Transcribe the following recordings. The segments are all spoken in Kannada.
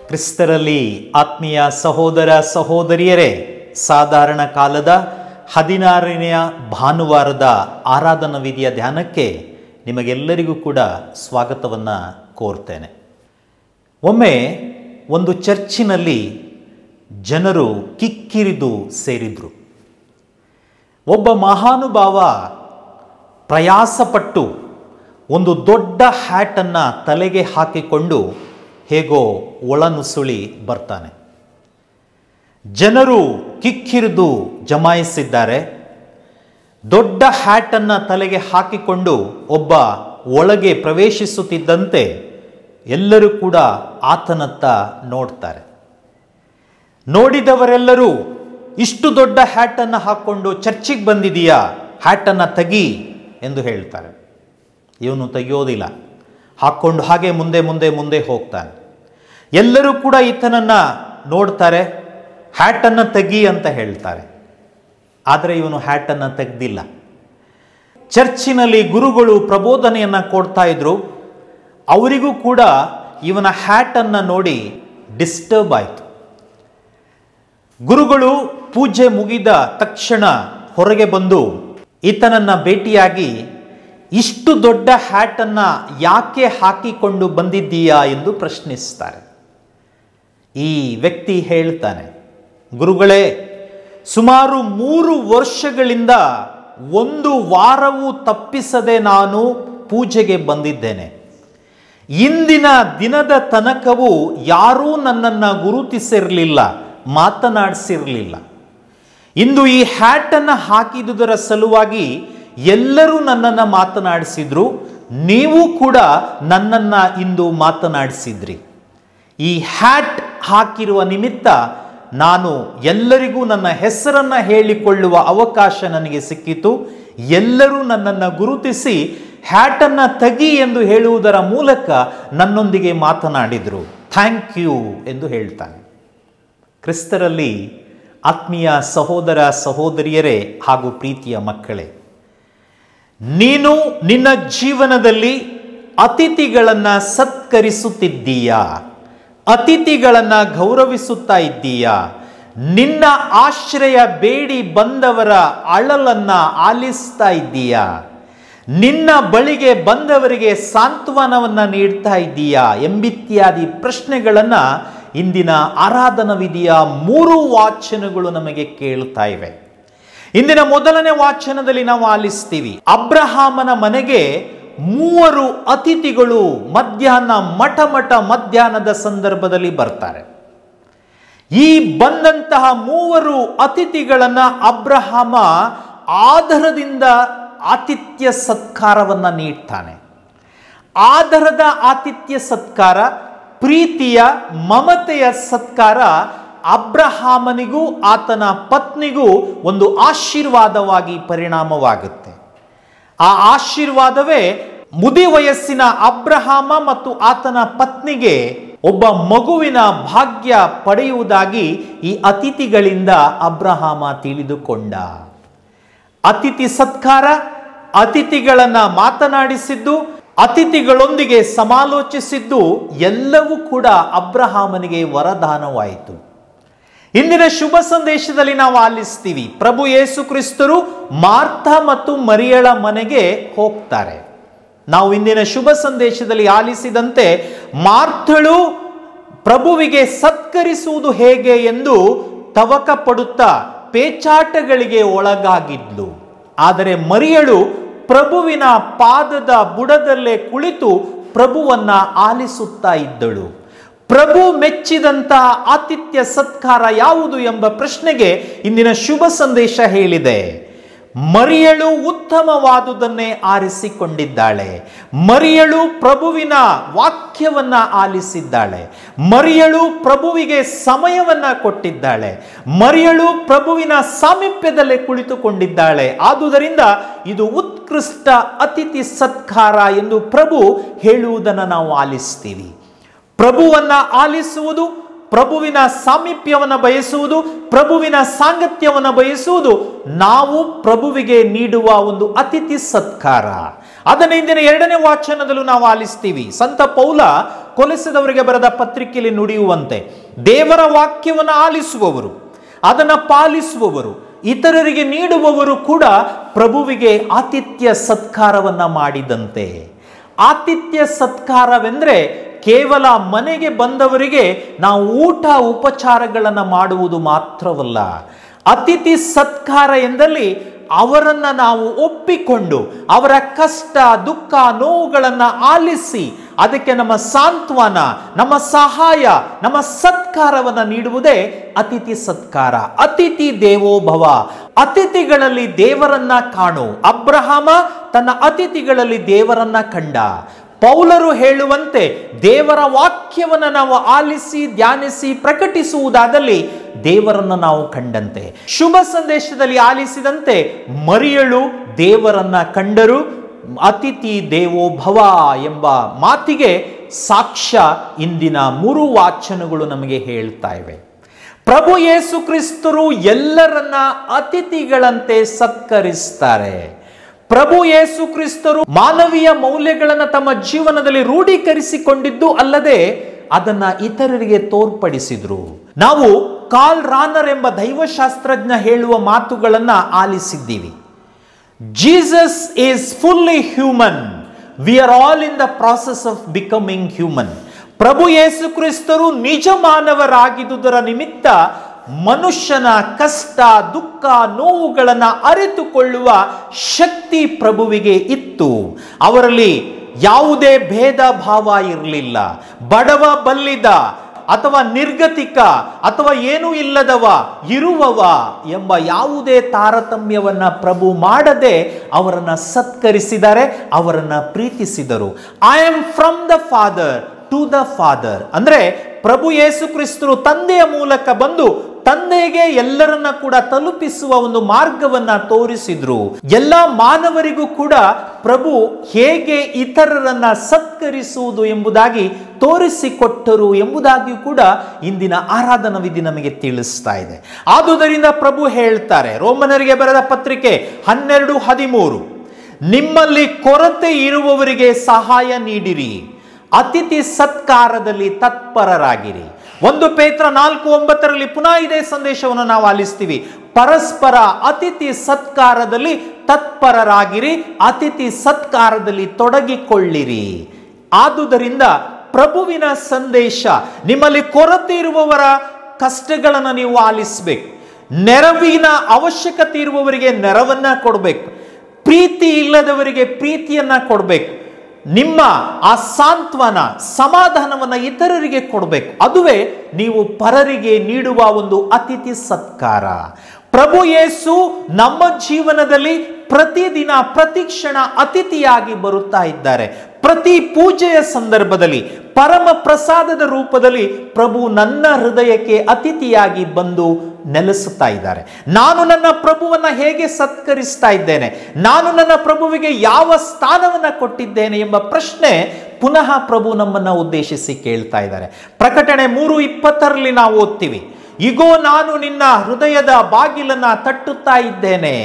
ಕ್ರಿಸ್ತರಲ್ಲಿ ಆತ್ಮೀಯ ಸಹೋದರ ಸಹೋದರಿಯರೇ ಸಾಧಾರಣ ಕಾಲದ ಹದಿನಾರನೆಯ ಭಾನುವಾರದ ಆರಾಧನಾ ವಿಧಿಯ ಧ್ಯಾನಕ್ಕೆ ನಿಮಗೆಲ್ಲರಿಗೂ ಕೂಡ ಸ್ವಾಗತವನ್ನು ಕೋರ್ತೇನೆ ಒಮ್ಮೆ ಒಂದು ಚರ್ಚಿನಲ್ಲಿ ಜನರು ಕಿಕ್ಕಿರಿದು ಸೇರಿದ್ರು ಒಬ್ಬ ಮಹಾನುಭಾವ ಪ್ರಯಾಸಪಟ್ಟು ಒಂದು ದೊಡ್ಡ ಹ್ಯಾಟನ್ನು ತಲೆಗೆ ಹಾಕಿಕೊಂಡು ಹೇಗೋ ಒಳನುಸುಳಿ ಬರ್ತಾನೆ ಜನರು ಕಿಕ್ಕಿರಿದು ಜಮಾಯಿಸಿದ್ದಾರೆ ದೊಡ್ಡ ಹ್ಯಾಟನ್ನು ತಲೆಗೆ ಹಾಕಿಕೊಂಡು ಒಬ್ಬ ಒಳಗೆ ಪ್ರವೇಶಿಸುತ್ತಿದ್ದಂತೆ ಎಲ್ಲರೂ ಕೂಡ ಆತನತ್ತ ನೋಡ್ತಾರೆ ನೋಡಿದವರೆಲ್ಲರೂ ಇಷ್ಟು ದೊಡ್ಡ ಹ್ಯಾಟನ್ನು ಹಾಕ್ಕೊಂಡು ಚರ್ಚಿಗೆ ಬಂದಿದೀಯಾ ಹ್ಯಾಟನ್ನು ತೆಗಿ ಎಂದು ಹೇಳ್ತಾರೆ ಇವನು ತೆಗೆಯೋದಿಲ್ಲ ಹಾಕ್ಕೊಂಡು ಹಾಗೆ ಮುಂದೆ ಮುಂದೆ ಮುಂದೆ ಹೋಗ್ತಾನೆ ಎಲ್ಲರೂ ಕೂಡ ಈತನನ್ನು ನೋಡ್ತಾರೆ ಹ್ಯಾಟನ್ನು ತೆಗಿ ಅಂತ ಹೇಳ್ತಾರೆ ಆದರೆ ಇವನು ಹ್ಯಾಟನ್ನು ತೆಗೆದಿಲ್ಲ ಚರ್ಚಿನಲ್ಲಿ ಗುರುಗಳು ಪ್ರಬೋಧನೆಯನ್ನು ಕೊಡ್ತಾ ಇದ್ರು ಅವರಿಗೂ ಕೂಡ ಇವನ ಹ್ಯಾಟನ್ನು ನೋಡಿ ಡಿಸ್ಟರ್ಬ್ ಆಯಿತು ಗುರುಗಳು ಪೂಜೆ ಮುಗಿದ ತಕ್ಷಣ ಹೊರಗೆ ಬಂದು ಈತನನ್ನು ಭೇಟಿಯಾಗಿ ಇಷ್ಟು ದೊಡ್ಡ ಹ್ಯಾಟನ್ನು ಯಾಕೆ ಹಾಕಿಕೊಂಡು ಬಂದಿದ್ದೀಯಾ ಎಂದು ಪ್ರಶ್ನಿಸ್ತಾರೆ ಈ ವ್ಯಕ್ತಿ ಹೇಳ್ತಾನೆ ಗುರುಗಳೇ ಸುಮಾರು ಮೂರು ವರ್ಷಗಳಿಂದ ಒಂದು ವಾರವೂ ತಪ್ಪಿಸದೆ ನಾನು ಪೂಜೆಗೆ ಬಂದಿದ್ದೇನೆ ಇಂದಿನ ದಿನದ ತನಕವೂ ಯಾರೂ ನನ್ನನ್ನು ಗುರುತಿಸಿರಲಿಲ್ಲ ಮಾತನಾಡಿಸಿರಲಿಲ್ಲ ಇಂದು ಈ ಹ್ಯಾಟನ್ನು ಹಾಕಿದುದರ ಸಲುವಾಗಿ ಎಲ್ಲರೂ ನನ್ನನ್ನು ಮಾತನಾಡಿಸಿದ್ರು ನೀವು ಕೂಡ ನನ್ನನ್ನು ಇಂದು ಮಾತನಾಡಿಸಿದ್ರಿ ಈ ಹ್ಯಾಟ್ ಹಾಕಿರುವ ನಿಮಿತ್ತ ನಾನು ಎಲ್ಲರಿಗೂ ನನ್ನ ಹೆಸರನ್ನು ಹೇಳಿಕೊಳ್ಳುವ ಅವಕಾಶ ನನಗೆ ಸಿಕ್ಕಿತು ಎಲ್ಲರೂ ನನ್ನನ್ನು ಗುರುತಿಸಿ ಹ್ಯಾಟನ್ನು ತೆಗಿ ಎಂದು ಹೇಳುವುದರ ಮೂಲಕ ನನ್ನೊಂದಿಗೆ ಮಾತನಾಡಿದರು ಥ್ಯಾಂಕ್ ಯು ಎಂದು ಹೇಳ್ತಾನೆ ಕ್ರಿಸ್ತರಲ್ಲಿ ಆತ್ಮೀಯ ಸಹೋದರ ಸಹೋದರಿಯರೇ ಹಾಗೂ ಪ್ರೀತಿಯ ಮಕ್ಕಳೇ ನೀನು ನಿನ್ನ ಜೀವನದಲ್ಲಿ ಅತಿಥಿಗಳನ್ನು ಸತ್ಕರಿಸುತ್ತಿದ್ದೀಯಾ ಅತಿಥಿಗಳನ್ನು ಗೌರವಿಸುತ್ತಾ ಇದ್ದೀಯಾ ನಿನ್ನ ಆಶ್ರಯ ಬೇಡಿ ಬಂದವರ ಅಳಲನ್ನು ಆಲಿಸ್ತಾ ಇದ್ದೀಯಾ ನಿನ್ನ ಬಳಿಗೆ ಬಂದವರಿಗೆ ಸಾಂತ್ವನವನ್ನು ನೀಡ್ತಾ ಇದ್ದೀಯಾ ಎಂಬಿತ್ಯಾದಿ ಪ್ರಶ್ನೆಗಳನ್ನು ಇಂದಿನ ಆರಾಧನಾ ವಿಧಿಯ ಮೂರು ವಾಚನಗಳು ನಮಗೆ ಕೇಳ್ತಾ ಇವೆ ಇಂದಿನ ಮೊದಲನೇ ವಾಚನದಲ್ಲಿ ನಾವು ಆಲಿಸ್ತೀವಿ ಅಬ್ರಹಾಮನ ಮನೆಗೆ ಮೂವರು ಅತಿಥಿಗಳು ಮಧ್ಯಾಹ್ನ ಮಠ ಮಠ ಮಧ್ಯಾಹ್ನದ ಸಂದರ್ಭದಲ್ಲಿ ಬರ್ತಾರೆ ಈ ಬಂದಂತಹ ಮೂವರು ಅತಿಥಿಗಳನ್ನ ಅಬ್ರಹಾಮ ಆಧಾರದಿಂದ ಆತಿಥ್ಯ ಸತ್ಕಾರವನ್ನ ನೀಡ್ತಾನೆ ಆಧಾರದ ಆತಿಥ್ಯ ಸತ್ಕಾರ ಪ್ರೀತಿಯ ಮಮತೆಯ ಸತ್ಕಾರ ಅಬ್ರಹಾಮನಿಗೂ ಆತನ ಪತ್ನಿಗೂ ಒಂದು ಆಶೀರ್ವಾದವಾಗಿ ಪರಿಣಾಮವಾಗುತ್ತೆ ಆ ಆಶೀರ್ವಾದವೇ ಮುದಿ ವಯಸ್ಸಿನ ಅಬ್ರಹಾಮ ಮತ್ತು ಆತನ ಪತ್ನಿಗೆ ಒಬ್ಬ ಮಗುವಿನ ಭಾಗ್ಯ ಪಡೆಯುವುದಾಗಿ ಈ ಅತಿಥಿಗಳಿಂದ ಅಬ್ರಹಾಮ ತಿಳಿದುಕೊಂಡ ಅತಿಥಿ ಸತ್ಕಾರ ಅತಿಥಿಗಳನ್ನ ಮಾತನಾಡಿಸಿದ್ದು ಅತಿಥಿಗಳೊಂದಿಗೆ ಸಮಾಲೋಚಿಸಿದ್ದು ಎಲ್ಲವೂ ಕೂಡ ಅಬ್ರಹಾಮನಿಗೆ ವರದಾನವಾಯಿತು ಇಂದಿನ ಶುಭ ಸಂದೇಶದಲ್ಲಿ ನಾವು ಆಲಿಸ್ತೀವಿ ಪ್ರಭು ಯೇಸು ಕ್ರಿಸ್ತರು ಮಾರ್ಥ ಮತ್ತು ಮರಿಯಳ ಮನೆಗೆ ಹೋಗ್ತಾರೆ ನಾವು ಇಂದಿನ ಶುಭ ಸಂದೇಶದಲ್ಲಿ ಆಲಿಸಿದಂತೆ ಮಾರ್ಥಳು ಪ್ರಭುವಿಗೆ ಸತ್ಕರಿಸುವುದು ಹೇಗೆ ಎಂದು ತವಕ ಪಡುತ್ತಾ ಪೇಚಾಟಗಳಿಗೆ ಒಳಗಾಗಿದ್ಲು ಆದರೆ ಮರಿಯಳು ಪ್ರಭುವಿನ ಪಾದದ ಬುಡದಲ್ಲೇ ಕುಳಿತು ಪ್ರಭುವನ್ನ ಆಲಿಸುತ್ತಾ ಇದ್ದಳು ಪ್ರಭು ಮೆಚ್ಚಿದಂತಹ ಆತಿಥ್ಯ ಸತ್ಕಾರ ಯಾವುದು ಎಂಬ ಪ್ರಶ್ನೆಗೆ ಇಂದಿನ ಶುಭ ಸಂದೇಶ ಹೇಳಿದೆ ಮರಿಯಳು ಉತ್ತಮವಾದುದನ್ನೇ ಆರಿಸಿಕೊಂಡಿದ್ದಾಳೆ ಮರಿಯಳು ಪ್ರಭುವಿನ ವಾಕ್ಯವನ್ನ ಆಲಿಸಿದ್ದಾಳೆ ಮರಿಯಳು ಪ್ರಭುವಿಗೆ ಸಮಯವನ್ನ ಕೊಟ್ಟಿದ್ದಾಳೆ ಮರಿಯಳು ಪ್ರಭುವಿನ ಸಾಮೀಪ್ಯದಲ್ಲೇ ಕುಳಿತುಕೊಂಡಿದ್ದಾಳೆ ಆದುದರಿಂದ ಇದು ಉತ್ಕೃಷ್ಟ ಅತಿಥಿ ಸತ್ಕಾರ ಎಂದು ಪ್ರಭು ಹೇಳುವುದನ್ನು ನಾವು ಆಲಿಸ್ತೀವಿ ಪ್ರಭುವನ್ನ ಆಲಿಸುವುದು ಪ್ರಭುವಿನ ಸಾಮೀಪ್ಯವನ್ನು ಬಯಸುವುದು ಪ್ರಭುವಿನ ಸಾಂಗತ್ಯವನ್ನು ಬಯಸುವುದು ನಾವು ಪ್ರಭುವಿಗೆ ನೀಡುವ ಒಂದು ಅತಿಥಿ ಸತ್ಕಾರ ಅದನ್ನ ಇಂದಿನ ಎರಡನೇ ವಾಚನದಲ್ಲೂ ನಾವು ಆಲಿಸ್ತೀವಿ ಸಂತ ಪೌಲ ಕೊಲೆಸದವರಿಗೆ ಬರೆದ ಪತ್ರಿಕೆಯಲ್ಲಿ ನುಡಿಯುವಂತೆ ದೇವರ ವಾಕ್ಯವನ್ನು ಆಲಿಸುವವರು ಅದನ್ನು ಪಾಲಿಸುವವರು ಇತರರಿಗೆ ನೀಡುವವರು ಕೂಡ ಪ್ರಭುವಿಗೆ ಆತಿಥ್ಯ ಸತ್ಕಾರವನ್ನ ಮಾಡಿದಂತೆ ಆತಿಥ್ಯ ಸತ್ಕಾರವೆಂದರೆ ಕೇವಲ ಮನೆಗೆ ಬಂದವರಿಗೆ ನಾವು ಊಟ ಉಪಚಾರಗಳನ್ನು ಮಾಡುವುದು ಮಾತ್ರವಲ್ಲ ಅತಿಥಿ ಸತ್ಕಾರ ಎಂದಲ್ಲಿ ಅವರನ್ನು ನಾವು ಒಪ್ಪಿಕೊಂಡು ಅವರ ಕಷ್ಟ ದುಃಖ ನೋವುಗಳನ್ನು ಆಲಿಸಿ ಅದಕ್ಕೆ ನಮ್ಮ ಸಾಂತ್ವನ ನಮ್ಮ ಸಹಾಯ ನಮ್ಮ ಸತ್ಕಾರವನ್ನು ನೀಡುವುದೇ ಅತಿಥಿ ಸತ್ಕಾರ ಅತಿಥಿ ದೇವೋಭವ ಅತಿಥಿಗಳಲ್ಲಿ ದೇವರನ್ನ ಕಾಣು ಅಬ್ರಹಾಮ ತನ್ನ ಅತಿಥಿಗಳಲ್ಲಿ ದೇವರನ್ನ ಕಂಡ ಪೌಲರು ಹೇಳುವಂತೆ ದೇವರ ವಾಕ್ಯವನ್ನು ನಾವು ಆಲಿಸಿ ಧ್ಯಾನಿಸಿ ಪ್ರಕಟಿಸುವುದಾದಲ್ಲಿ ದೇವರನ್ನು ನಾವು ಕಂಡಂತೆ ಶುಭ ಸಂದೇಶದಲ್ಲಿ ಆಲಿಸಿದಂತೆ ಮರಿಯಳು ದೇವರನ್ನ ಕಂಡರು ಅತಿಥಿ ದೇವೋಭವ ಎಂಬ ಮಾತಿಗೆ ಸಾಕ್ಷ್ಯ ಇಂದಿನ ಮೂರು ವಾಚನಗಳು ನಮಗೆ ಹೇಳ್ತಾ ಇವೆ ಪ್ರಭು ಯೇಸು ಕ್ರಿಸ್ತರು ಎಲ್ಲರನ್ನ ಅತಿಥಿಗಳಂತೆ ಸತ್ಕರಿಸ್ತಾರೆ ಪ್ರಭು ಯೇಸು ಕ್ರಿಸ್ತರು ಮಾನವೀಯ ಮೌಲ್ಯಗಳನ್ನು ತಮ್ಮ ಜೀವನದಲ್ಲಿ ರೂಢೀಕರಿಸಿಕೊಂಡಿದ್ದು ಅಲ್ಲದೆ ಅದನ್ನ ಇತರರಿಗೆ ತೋರ್ಪಡಿಸಿದ್ರು ನಾವು ಕಾಲ್ ರಾನರ್ ಎಂಬ ದೈವಶಾಸ್ತ್ರಜ್ಞ ಹೇಳುವ ಮಾತುಗಳನ್ನ ಆಲಿಸಿದ್ದೀವಿ Jesus is fully human we are all in the process of becoming human ಪ್ರಭು ಯೇಸು ಕ್ರಿಸ್ತರು ನಿಜ ಮಾನವರಾಗಿದ್ದುದರ ನಿಮಿತ್ತ ಮನುಷ್ಯನ ಕಷ್ಟ ದುಃಖ ನೋವುಗಳನ್ನು ಅರಿತುಕೊಳ್ಳುವ ಶಕ್ತಿ ಪ್ರಭುವಿಗೆ ಇತ್ತು ಅವರಲ್ಲಿ ಯಾವುದೇ ಭೇದ ಭಾವ ಇರಲಿಲ್ಲ ಬಡವ ಬಲ್ಲಿದ ಅಥವಾ ನಿರ್ಗತಿಕ ಅಥವಾ ಏನೂ ಇಲ್ಲದವ ಇರುವವ ಎಂಬ ಯಾವುದೇ ತಾರತಮ್ಯವನ್ನ ಪ್ರಭು ಮಾಡದೆ ಅವರನ್ನ ಸತ್ಕರಿಸಿದ್ದಾರೆ ಅವರನ್ನ ಪ್ರೀತಿಸಿದರು I am from the father to the father ಅಂದ್ರೆ ಪ್ರಭು ಯೇಸು ಕ್ರಿಸ್ತರು ತಂದೆಯ ಮೂಲಕ ಬಂದು ತಂದೆಗೆ ಎಲ್ಲರನ್ನ ಕೂಡ ತಲುಪಿಸುವ ಒಂದು ಮಾರ್ಗವನ್ನ ತೋರಿಸಿದ್ರು ಎಲ್ಲ ಮಾನವರಿಗೂ ಕೂಡ ಪ್ರಭು ಹೇಗೆ ಇತರರನ್ನ ಸತ್ಕರಿಸುವುದು ಎಂಬುದಾಗಿ ತೋರಿಸಿಕೊಟ್ಟರು ಎಂಬುದಾಗಿಯೂ ಕೂಡ ಇಂದಿನ ಆರಾಧನಾ ವಿಧಿ ನಮಗೆ ತಿಳಿಸ್ತಾ ಇದೆ ಆದುದರಿಂದ ಪ್ರಭು ಹೇಳ್ತಾರೆ ರೋಮನರಿಗೆ ಬರೆದ ಪತ್ರಿಕೆ ಹನ್ನೆರಡು ಹದಿಮೂರು ನಿಮ್ಮಲ್ಲಿ ಕೊರತೆ ಇರುವವರಿಗೆ ಸಹಾಯ ನೀಡಿರಿ ಅತಿಥಿ ಸತ್ಕಾರದಲ್ಲಿ ತತ್ಪರರಾಗಿರಿ ಒಂದು ಪೇತ್ರ ನಾಲ್ಕು ಒಂಬತ್ತರಲ್ಲಿ ಪುನಃ ಇದೇ ಸಂದೇಶವನ್ನು ನಾವು ಆಲಿಸ್ತೀವಿ ಪರಸ್ಪರ ಅತಿಥಿ ಸತ್ಕಾರದಲ್ಲಿ ತತ್ಪರರಾಗಿರಿ ಅತಿಥಿ ಸತ್ಕಾರದಲ್ಲಿ ತೊಡಗಿಕೊಳ್ಳಿರಿ ಆದುದರಿಂದ ಪ್ರಭುವಿನ ಸಂದೇಶ ನಿಮ್ಮಲ್ಲಿ ಕೊರತೆ ಇರುವವರ ಕಷ್ಟಗಳನ್ನು ನೀವು ಆಲಿಸಬೇಕು ನೆರವಿನ ಅವಶ್ಯಕತೆ ಇರುವವರಿಗೆ ನೆರವನ್ನ ಕೊಡಬೇಕು ಪ್ರೀತಿ ಇಲ್ಲದವರಿಗೆ ಪ್ರೀತಿಯನ್ನ ಕೊಡಬೇಕು ನಿಮ್ಮ ಆ ಸಾಂತ್ವನ ಸಮಾಧಾನವನ್ನು ಇತರರಿಗೆ ಕೊಡಬೇಕು ಅದುವೇ ನೀವು ಪರರಿಗೆ ನೀಡುವ ಒಂದು ಅತಿಥಿ ಸತ್ಕಾರ ಪ್ರಭು ಯೇಸು ನಮ್ಮ ಜೀವನದಲ್ಲಿ ಪ್ರತಿದಿನ ಪ್ರತಿ ಕ್ಷಣ ಅತಿಥಿಯಾಗಿ ಬರುತ್ತಾ ಇದ್ದಾರೆ ಪ್ರತಿ ಪೂಜೆಯ ಸಂದರ್ಭದಲ್ಲಿ ಪರಮ ಪ್ರಸಾದದ ರೂಪದಲ್ಲಿ ಪ್ರಭು ನನ್ನ ಹೃದಯಕ್ಕೆ ಅತಿಥಿಯಾಗಿ ಬಂದು ನೆಲೆಸುತ್ತಾ ಇದ್ದಾರೆ ನಾನು ನನ್ನ ಪ್ರಭುವನ್ನ ಹೇಗೆ ಸತ್ಕರಿಸ್ತಾ ಇದ್ದೇನೆ ನಾನು ನನ್ನ ಪ್ರಭುವಿಗೆ ಯಾವ ಸ್ಥಾನವನ್ನ ಕೊಟ್ಟಿದ್ದೇನೆ ಎಂಬ ಪ್ರಶ್ನೆ ಪುನಃ ಪ್ರಭು ನಮ್ಮನ್ನ ಉದ್ದೇಶಿಸಿ ಕೇಳ್ತಾ ಇದ್ದಾರೆ ಪ್ರಕಟಣೆ ಮೂರು ಇಪ್ಪತ್ತರಲ್ಲಿ ನಾವು ಓದ್ತೀವಿ ಇಗೋ ನಾನು ನಿನ್ನ ಹೃದಯದ ಬಾಗಿಲನ್ನ ತಟ್ಟುತ್ತಾ ಇದ್ದೇನೆ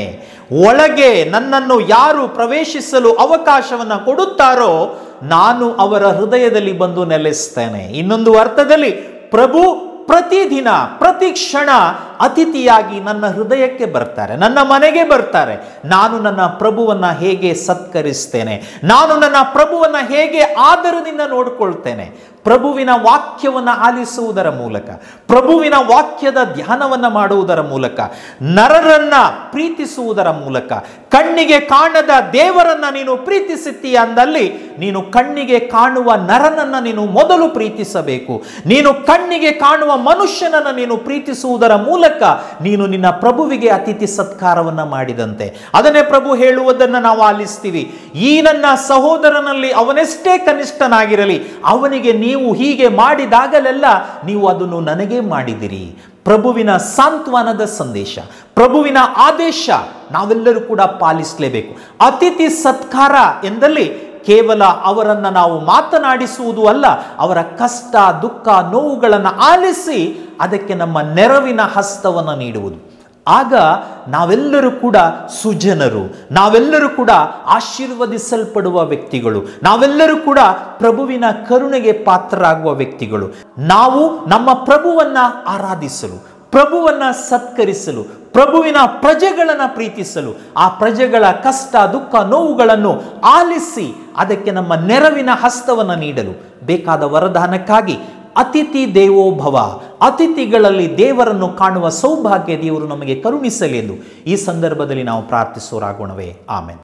ಒಳಗೆ ನನ್ನನ್ನು ಯಾರು ಪ್ರವೇಶಿಸಲು ಅವಕಾಶವನ್ನ ಕೊಡುತ್ತಾರೋ ನಾನು ಅವರ ಹೃದಯದಲ್ಲಿ ಬಂದು ನೆಲೆಸ್ತೇನೆ ಇನ್ನೊಂದು ಅರ್ಥದಲ್ಲಿ ಪ್ರಭು ಪ್ರತಿದಿನ ಪ್ರತಿ ಕ್ಷಣ ಅತಿಥಿಯಾಗಿ ನನ್ನ ಹೃದಯಕ್ಕೆ ಬರ್ತಾರೆ ನನ್ನ ಮನೆಗೆ ಬರ್ತಾರೆ ನಾನು ನನ್ನ ಪ್ರಭುವನ್ನ ಹೇಗೆ ಸತ್ಕರಿಸ್ತೇನೆ ನಾನು ನನ್ನ ಪ್ರಭುವನ್ನ ಹೇಗೆ ಆದರದಿಂದ ನೋಡ್ಕೊಳ್ತೇನೆ ಪ್ರಭುವಿನ ವಾಕ್ಯವನ್ನು ಆಲಿಸುವುದರ ಮೂಲಕ ಪ್ರಭುವಿನ ವಾಕ್ಯದ ಧ್ಯಾನವನ್ನು ಮಾಡುವುದರ ಮೂಲಕ ನರರನ್ನ ಪ್ರೀತಿಸುವುದರ ಮೂಲಕ ಕಣ್ಣಿಗೆ ಕಾಣದ ದೇವರನ್ನ ನೀನು ಪ್ರೀತಿಸುತ್ತೀಯ ಅಂದಲ್ಲಿ ನೀನು ಕಣ್ಣಿಗೆ ಕಾಣುವ ನರನನ್ನ ನೀನು ಮೊದಲು ಪ್ರೀತಿಸಬೇಕು ನೀನು ಕಣ್ಣಿಗೆ ಕಾಣುವ ಮನುಷ್ಯನನ್ನ ನೀನು ಪ್ರೀತಿಸುವುದರ ಮೂಲಕ ನೀನು ನಿನ್ನ ಪ್ರಭುವಿಗೆ ಅತಿಥಿ ಸತ್ಕಾರವನ್ನ ಮಾಡಿದಂತೆ ಅದನ್ನೇ ಪ್ರಭು ಹೇಳುವುದನ್ನು ನಾವು ಆಲಿಸ್ತೀವಿ ಈ ನನ್ನ ಸಹೋದರನಲ್ಲಿ ಅವನೆಷ್ಟೇ ಕನಿಷ್ಠನಾಗಿರಲಿ ಅವನಿಗೆ ನೀವು ಹೀಗೆ ಮಾಡಿದಾಗಲೆಲ್ಲ ನೀವು ಅದನ್ನು ನನಗೆ ಮಾಡಿದಿರಿ ಪ್ರಭುವಿನ ಸಾಂತ್ವನದ ಸಂದೇಶ ಪ್ರಭುವಿನ ಆದೇಶ ನಾವೆಲ್ಲರೂ ಕೂಡ ಪಾಲಿಸಲೇಬೇಕು ಅತಿಥಿ ಸತ್ಕಾರ ಎಂದಲ್ಲಿ ಕೇವಲ ಅವರನ್ನ ನಾವು ಮಾತನಾಡಿಸುವುದು ಅಲ್ಲ ಅವರ ಕಷ್ಟ ದುಃಖ ನೋವುಗಳನ್ನು ಆಲಿಸಿ ಅದಕ್ಕೆ ನಮ್ಮ ನೆರವಿನ ಹಸ್ತವನ್ನು ನೀಡುವುದು ಆಗ ನಾವೆಲ್ಲರೂ ಕೂಡ ಸುಜನರು ನಾವೆಲ್ಲರೂ ಕೂಡ ಆಶೀರ್ವದಿಸಲ್ಪಡುವ ವ್ಯಕ್ತಿಗಳು ನಾವೆಲ್ಲರೂ ಕೂಡ ಪ್ರಭುವಿನ ಕರುಣೆಗೆ ಪಾತ್ರರಾಗುವ ವ್ಯಕ್ತಿಗಳು ನಾವು ನಮ್ಮ ಪ್ರಭುವನ್ನ ಆರಾಧಿಸಲು ಪ್ರಭುವನ್ನ ಸತ್ಕರಿಸಲು ಪ್ರಭುವಿನ ಪ್ರಜೆಗಳನ್ನು ಪ್ರೀತಿಸಲು ಆ ಪ್ರಜೆಗಳ ಕಷ್ಟ ದುಃಖ ನೋವುಗಳನ್ನು ಆಲಿಸಿ ಅದಕ್ಕೆ ನಮ್ಮ ನೆರವಿನ ಹಸ್ತವನ್ನು ನೀಡಲು ಬೇಕಾದ ವರದಾನಕ್ಕಾಗಿ ಅತಿಥಿ ದೇವೋಭವ ಅತಿಥಿಗಳಲ್ಲಿ ದೇವರನ್ನು ಕಾಣುವ ಸೌಭಾಗ್ಯ ದೇವರು ನಮಗೆ ಕರುಣಿಸಲಿ ಎಂದು ಈ ಸಂದರ್ಭದಲ್ಲಿ ನಾವು ಪ್ರಾರ್ಥಿಸೋರಾಗೋಣವೇ ಆಮೇಲೆ